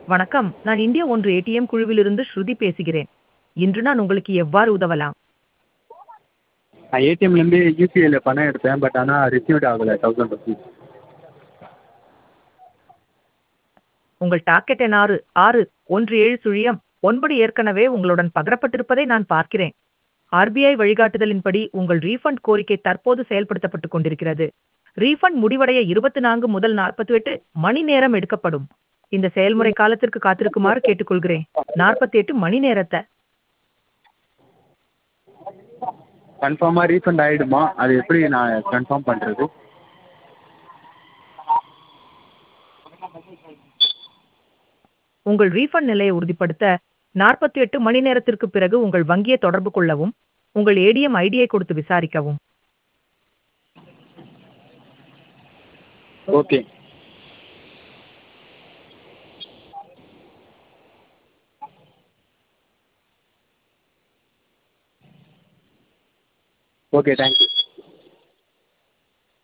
வணக்கம் நான் இந்தியா ஒன்று ஏடிஎம் குழுவிலிருந்து ஸ்ருதி பேசுகிறேன் இன்று நான் உங்களுக்கு எவ்வாறு உதவலாம் நான் ஏடிஎம்லேருந்து யூபிஐயில் பணம் எடுத்தேன் பட் ஆனால் ரிசீவ்ட் ஆகலை தௌசண்ட் ருபீஸ் உங்கள் டாக்கெட் எண் ஆறு ஆறு ஒன்று ஏழு சுழியம் ஒன்பது ஏற்கனவே உங்களுடன் பகிரப்பட்டிருப்பதை நான் பார்க்கிறேன் ஆர்பிஐ வழிகாட்டுதலின்படி உங்கள் ரீஃபண்ட் கோரிக்கை தற்போது செயல்படுத்தப்பட்டுக் கொண்டிருக்கிறது ரீஃபண்ட் முடிவடைய இருபத்தி நான்கு முதல் நாற்பத்தி எட்டு மணி நேரம் எடுக்கப்படும் இந்த செயல்முறை காலத்திற்கு காத்திருக்குமாறு கேட்டுக்கொள்கிறேன் நாற்பத்தி எட்டு மணி நேரத்தை கன்ஃபார்மாக ரீஃபண்ட் ஆகிடுமா அது எப்படி நான் கன்ஃபார்ம் பண்ணுறது உங்கள் ரீஃபண்ட் நிலையை உறுதிப்படுத்த நாற்பத்தி எட்டு மணி நேரத்திற்கு பிறகு உங்கள் வங்கியை தொடர்பு கொள்ளவும் உங்கள் ஏடிஎம் ஐடியை கொடுத்து விசாரிக்கவும் ஓகே ஓகே தேங்க்யூ